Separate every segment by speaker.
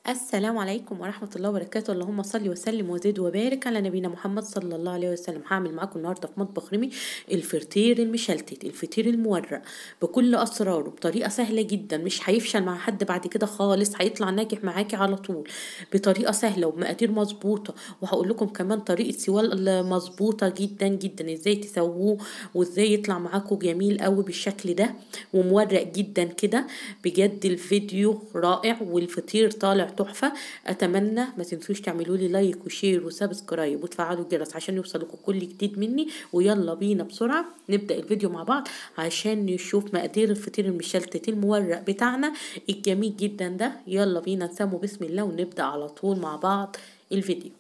Speaker 1: السلام عليكم ورحمة الله وبركاته اللهم صل وسلم وزد وبارك على نبينا محمد صلى الله عليه وسلم هعمل معاكم النهاردة في مطبخ ريمي الفطير المشلتت الفطير المورق بكل أسراره بطريقة سهلة جدا مش هيفشل مع حد بعد كده خالص هيطلع ناجح معاكي على طول بطريقة سهلة وبمقادير مظبوطة وهقول لكم كمان طريقة سواه مظبوطة جدا جدا ازاي تسووه وازاي يطلع معاكم جميل قوي بالشكل ده ومورق جدا كده بجد الفيديو رائع والفطير طالع تحفه اتمنى ما تنسوش تعملوا لي لايك وشير وسبسكرايب وتفعلوا الجرس عشان يوصلكم كل جديد مني ويلا بينا بسرعه نبدا الفيديو مع بعض عشان نشوف مقادير الفطير المشلتت المورق بتاعنا الجميل جدا ده يلا بينا نسمو بسم الله ونبدا على طول مع بعض الفيديو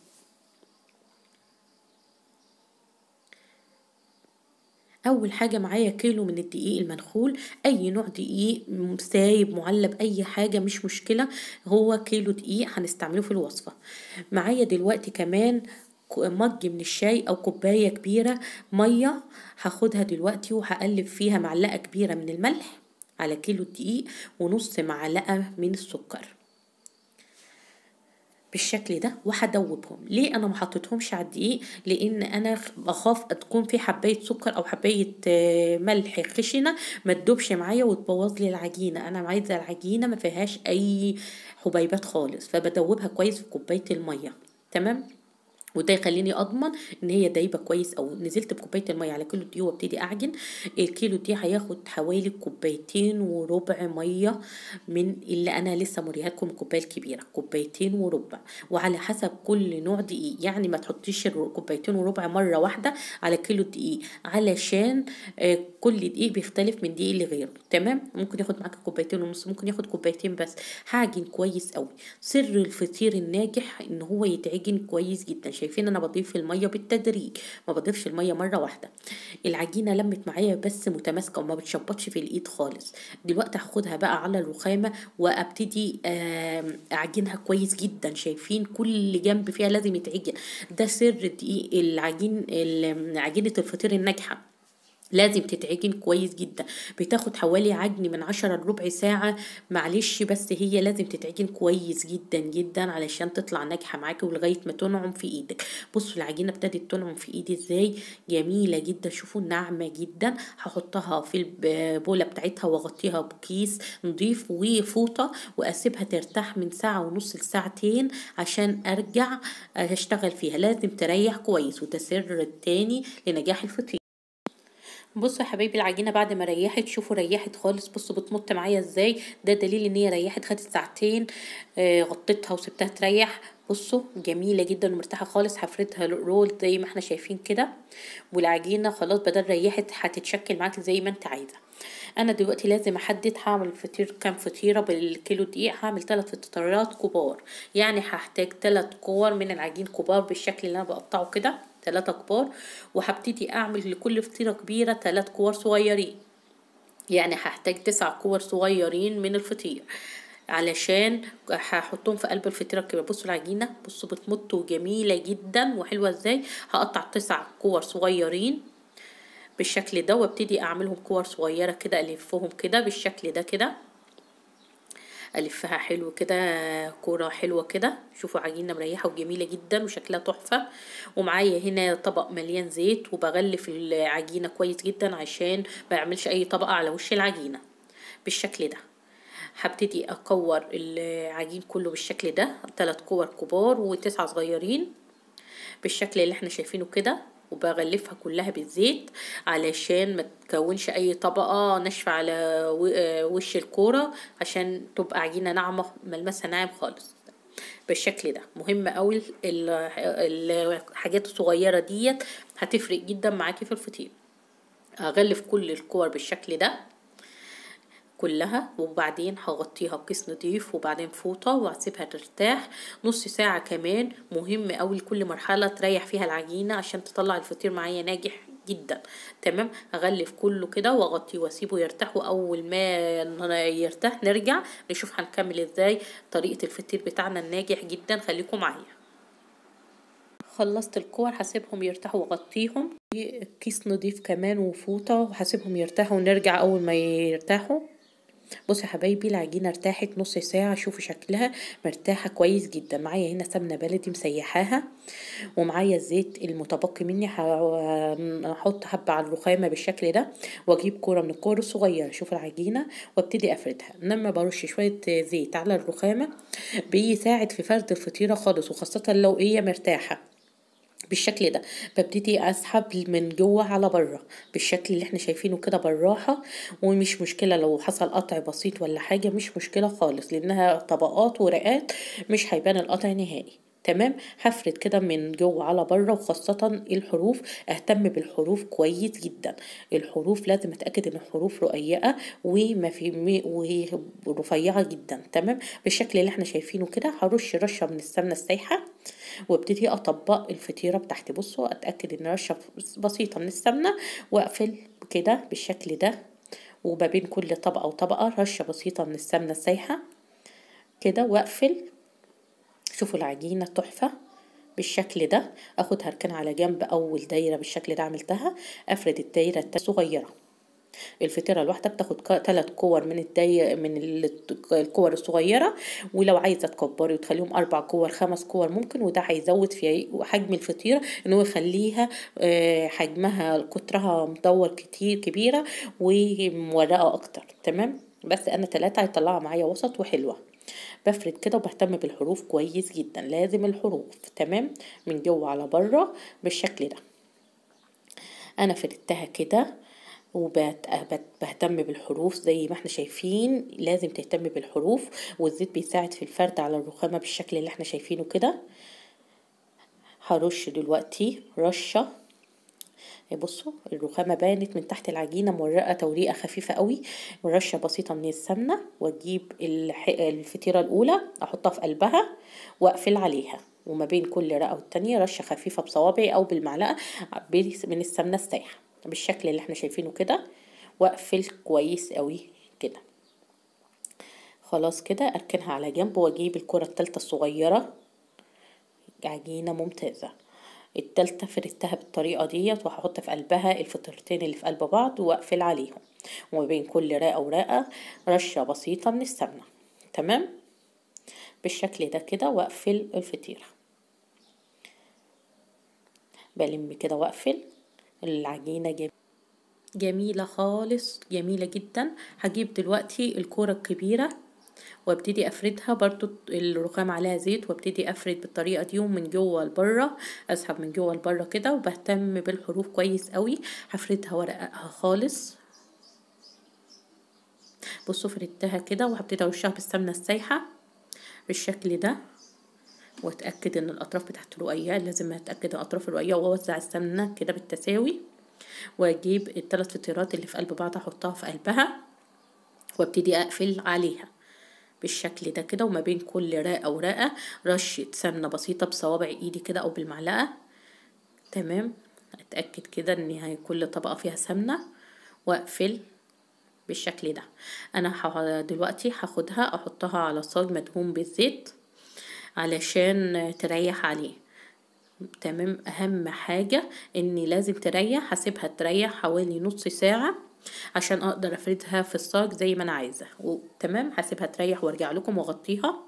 Speaker 1: اول حاجه معايا كيلو من الدقيق المنخول اي نوع دقيق سايب معلب اي حاجه مش مشكله هو كيلو دقيق هنستعمله في الوصفه معايا دلوقتي كمان مج من الشاي او كوبايه كبيره ميه هاخدها دلوقتي وهقلب فيها معلقه كبيره من الملح على كيلو الدقيق ونص معلقه من السكر بالشكل ده وهدوبهم ليه انا ما حطيتهمش على الدقيق لان انا بخاف تكون في حبايه سكر او حبايه ملح خشنه ما تدوبش معايا وتبوظ لي العجينه انا عايزه العجينه ما فيهاش اي حبيبات خالص فبدوبها كويس في كوبايه الميه تمام وده يخليني اضمن ان هي دايبه كويس او نزلت بكوبايه الميه على كيلو دي وابتدي اعجن الكيلو دي هياخد حوالي كوبايتين وربع ميه من اللي انا لسه موريها لكم الكوبايه الكبيره كوبايتين وربع وعلى حسب كل نوع دقيق يعني ما تحطيش كوبايتين وربع مره واحده على كيلو دقيق علشان كل دقيق بيختلف من دقيق لغيره تمام ممكن ياخد معاك كوبايتين ونص ممكن ياخد كوبايتين بس هعجن كويس قوي سر الفطير الناجح ان هو يتعجن كويس جدا شايفين انا بضيف الميه بالتدريج ما بضيفش الميه مره واحده العجينه لمت معايا بس متماسكه وما بتشبطش في الايد خالص دلوقتي هاخدها بقى على الرخامه وابتدي اعجنها كويس جدا شايفين كل جنب فيها لازم يتعجن ده سر دقيق العجين عجينه الفطير الناجحه لازم تتعجن كويس جدا بتاخد حوالي عجن من عشرة لربع ساعة معلش بس هي لازم تتعجن كويس جدا جدا علشان تطلع ناجحة معاكي ولغاية ما تنعم في ايدك بصوا العجينة ابتدت تنعم في ايدي ازاي جميلة جدا شوفوا ناعمة جدا هحطها في البولة بتاعتها واغطيها بكيس نضيف وفوطة واسيبها ترتاح من ساعة ونص لساعتين عشان ارجع اشتغل فيها لازم تريح كويس وده سر التاني لنجاح الفطير بصوا يا حبايبي العجينه بعد ما ريحت شوفوا ريحت خالص بصوا بتمط معايا ازاي ده دليل ان هي ريحت خدت ساعتين آه غطيتها وسبتها تريح بصوا جميله جدا ومرتاحه خالص هفردها رول زي ما احنا شايفين كده والعجينه خلاص بدل ريحت هتتشكل معاك زي ما انت عايزه انا دلوقتي لازم احدد هعمل فطير كام فطيره بالكيلو دقيق هعمل ثلاث فطيرات كبار يعني هحتاج ثلاث كور من العجين كبار بالشكل اللي انا بقطعه كده ثلاثة كبار وهبتدي اعمل لكل فطيرة كبيرة ثلاث كور صغيرين يعني هحتاج تسع كور صغيرين من الفطير علشان هحطهم في قلب الفطيره الكبيره بصوا العجينه بصوا بتمط وجميله جدا وحلوه ازاي هقطع تسع كور صغيرين بالشكل ده وابتدي اعملهم كور صغيره كده الفهم كده بالشكل ده كده الفها حلو كده كوره حلوه كده شوفوا عجينه مريحه وجميله جدا وشكلها تحفه ومعايا هنا طبق مليان زيت وبغلف العجينه كويس جدا عشان ما يعملش اي طبقه على وش العجينه بالشكل ده هبتدي اكور العجين كله بالشكل ده ثلاث كور كبار وتسعة صغيرين بالشكل اللي احنا شايفينه كده وبغلفها كلها بالزيت علشان ما تكونش اي طبقه ناشفه على وش الكوره عشان تبقى عجينه ناعمه ملمسها ناعم خالص بالشكل ده مهم قوي الحاجات الصغيره ديت هتفرق جدا معاكي في الفطير هغلف كل الكور بالشكل ده كلها وبعدين هغطيها بكيس نضيف وبعدين فوطة وهسيبها ترتاح نص ساعة كمان مهم اوي لكل مرحلة تريح فيها العجينة عشان تطلع الفطير معايا ناجح جدا تمام هغلف كله كده واغطيه واسيبه يرتاح واول ما يرتاح نرجع نشوف هنكمل ازاي طريقة الفطير بتاعنا الناجح جدا خليكم معايا خلصت الكور هسيبهم يرتاحوا واغطيهم كيس نضيف كمان وفوطة وهسيبهم يرتاحوا ونرجع اول ما يرتاحوا بصوا يا حبايبي العجينه ارتاحت نص ساعه شوفوا شكلها مرتاحه كويس جدا معايا هنا سمنه بلدي مسيحاها ومعايا الزيت المتبقي مني هحط حبه على الرخامه بالشكل ده واجيب كوره من الكور الصغيره شوف العجينه وابتدي افردها لما برش شويه زيت على الرخامه بيساعد في فرد الفطيره خالص وخاصه لو هي مرتاحه بالشكل ده ببتدي اسحب من جوه على بره بالشكل اللي احنا شايفينه كده بالراحه ومش مشكله لو حصل قطع بسيط ولا حاجه مش مشكله خالص لانها طبقات ورقات مش هيبان القطع نهائي تمام هفرد كده من جوه على بره وخاصة الحروف اهتم بالحروف كويس جدا الحروف لازم اتأكد ان الحروف رقيقة وما في ورفيعة جدا تمام بالشكل اللي احنا شايفينه كده هرش رشة من السمنة السايحة وابتدي اطبق الفطيرة بتاعتي بصوا اتأكد ان رشة بسيطة من السمنة واقفل كده بالشكل ده وما بين كل طبقة وطبقة رشة بسيطة من السمنة السايحة كده واقفل شوفوا العجينة تحفة بالشكل ده اخد هركن على جنب اول دايرة بالشكل ده عملتها افرد الدايرة الصغيرة الفطيرة الواحدة بتاخد ثلاث كور من الداي من الكور الصغيرة ولو عايزة تكبري وتخليهم أربع كور خمس كور ممكن وده هيزود في حجم الفطيرة إن هو يخليها حجمها قطرها مدور كتير كبيرة ومورقة أكتر تمام بس أنا تلاتة هيطلعها معايا وسط وحلوة بفرد كده وبهتم بالحروف كويس جدا لازم الحروف تمام من جوه على بره بالشكل ده انا فردتها كده وبهتم بالحروف زي ما احنا شايفين لازم تهتم بالحروف والزيت بيساعد في الفرد على الرخامة بالشكل اللي احنا شايفينه كده هرش دلوقتي رشة بصوا الرخامة بانت من تحت العجينة مورقة توريقة خفيفة قوي ورشة بسيطة من السمنة واجيب الفطيرة الأولى أحطها في قلبها وأقفل عليها وما بين كل رقة والتانية رشة خفيفة بصوابعي أو بالمعلقة من السمنة السايحة بالشكل اللي احنا شايفينه كده واقفل كويس قوي كده خلاص كده اركنها على جنب واجيب الكرة التالتة الصغيرة عجينة ممتازة التالتة فردتها بالطريقة ديت وهحط في قلبها الفطيرتين اللي في قلب بعض واقفل عليهم وما بين كل راقة وراقة رشة بسيطة من السمنة تمام بالشكل ده كده واقفل الفطيرة بلم كده واقفل العجينة جميلة جميلة خالص جميلة جدا هجيب دلوقتي الكورة الكبيرة وابتدي افردها برضو الرخام عليها زيت وابتدي افرد بالطريقه دي ومن جوه لبره اسحب من جوه لبره كده وبهتم بالحروف كويس قوي هفردها ورقها خالص بصوا فردتها كده وهبتدي ارشها بالسمنه السايحه بالشكل ده واتاكد ان الاطراف بتاعت رقيقه لازم اتاكد الاطراف رقيقه واوزع السمنه كده بالتساوي واجيب الثلاث فطيرات اللي في قلب بعض احطها في قلبها وابتدي اقفل عليها بالشكل ده كده وما بين كل راقه وراقه رشه سمنه بسيطه بصوابع ايدي كده او بالمعلقه تمام اتاكد كده ان كل طبقه فيها سمنه واقفل بالشكل ده انا دلوقتي هاخدها احطها على صاج مدهون بالزيت علشان تريح عليه تمام اهم حاجة اني لازم تريح هسيبها تريح حوالي نص ساعة عشان اقدر افردها في الصاج زي ما انا عايزة تمام هسيبها تريح وارجع لكم واغطيها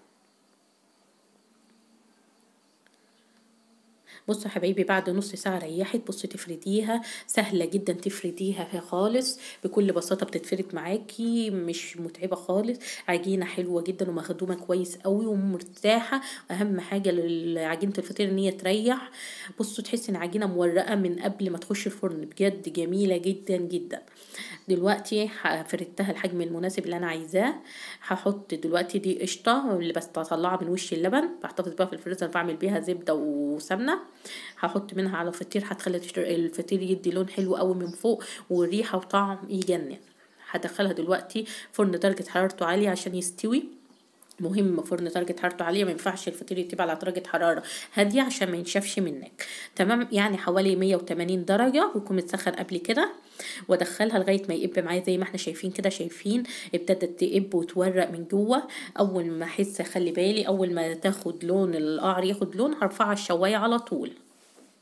Speaker 1: بصوا يا حبايبي بعد نص ساعة ريحت بصوا تفرديها سهلة جدا تفرديها خالص بكل بساطة بتتفرد معاكي مش متعبة خالص عجينة حلوة جدا ومخدومة كويس قوي ومرتاحة أهم حاجة لعجينة الفطير إن هي تريح بصوا تحسي إن عجينة مورقة من قبل ما تخش الفرن بجد جميلة جدا جدا دلوقتي فردتها الحجم المناسب اللي أنا عايزاه هحط دلوقتي دي قشطة اللي بس بطلعها من وش اللبن بحتفظ بيها في الفريزر بعمل بيها زبدة وسمنة هحط منها على فطير هتخلي الفطير يدي لون حلو قوي من فوق وريحه وطعم يجنن هدخلها دلوقتي فرن درجه حرارته عاليه عشان يستوي مهم فرن درجة حرارته عالية ما ينفعش الفطير يتبع على درجة حرارة هادية عشان ما ينشفش منك تمام يعني حوالي 180 درجة ويكون متسخن قبل كده وادخلها لغايه ما يقب معايا زي ما احنا شايفين كده شايفين ابتدت تقب وتورق من جوه اول ما احس اخلي بالي اول ما تاخد لون القعر ياخد لون هرفعها الشوايه على طول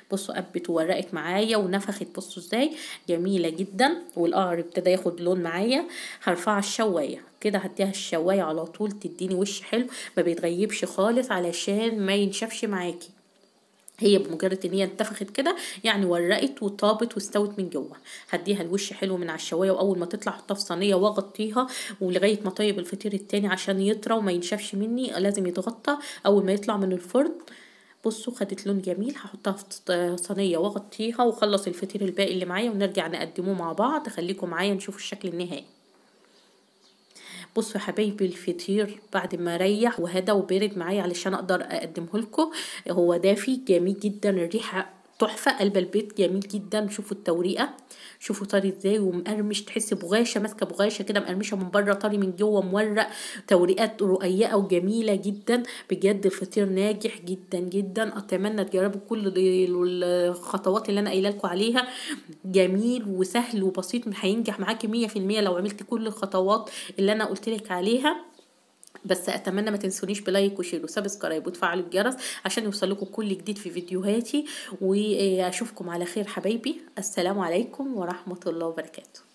Speaker 1: بصوا قبت وورقت معايا ونفخت بصوا ازاي جميله جدا والقعر ابتدى ياخد لون معايا هرفعها الشوايه كده هديها الشوايه على طول تديني وش حلو ما بيتغيبش خالص علشان ما ينشفش معاكي هي بمجرد ان هي انتفخت كده يعني ورقت وطابت واستوت من جوه هديها الوش حلو من على الشوايه واول ما تطلع احطها في صينيه واغطيها ولغايه ما طيب الفطير التاني عشان يطرى وما ينشفش مني لازم يتغطى اول ما يطلع من الفرن بصوا خدت لون جميل هحطها في صينيه واغطيها واخلص الفطير الباقي اللي معايا ونرجع نقدموه مع بعض خليكم معايا نشوف الشكل النهائي بصوا يا حبايبي الفطير بعد ما ريح وهدى وبرد معايا علشان اقدر اقدمه لكم هو دافي جميل جدا الريحه تحفه قلب البيت جميل جدا شوفوا التوريقه شوفوا طري ازاي ومقرمش تحسي بغاشه ماسكه بغاشه كده مقرمشه من بره طري من جوه مورق توريقات رقيقه وجميله جدا بجد الفطير ناجح جدا جدا اتمنى تجربوا كل الخطوات اللي انا قايله لكم عليها جميل وسهل وبسيط هينجح معاكي 100% لو عملتي كل الخطوات اللي انا قلت لك عليها بس اتمنى ما تنسونيش بلايك وشير وسبسكرايب وتفعلوا الجرس عشان يوصلكم كل جديد في فيديوهاتي واشوفكم على خير حبايبي السلام عليكم ورحمه الله وبركاته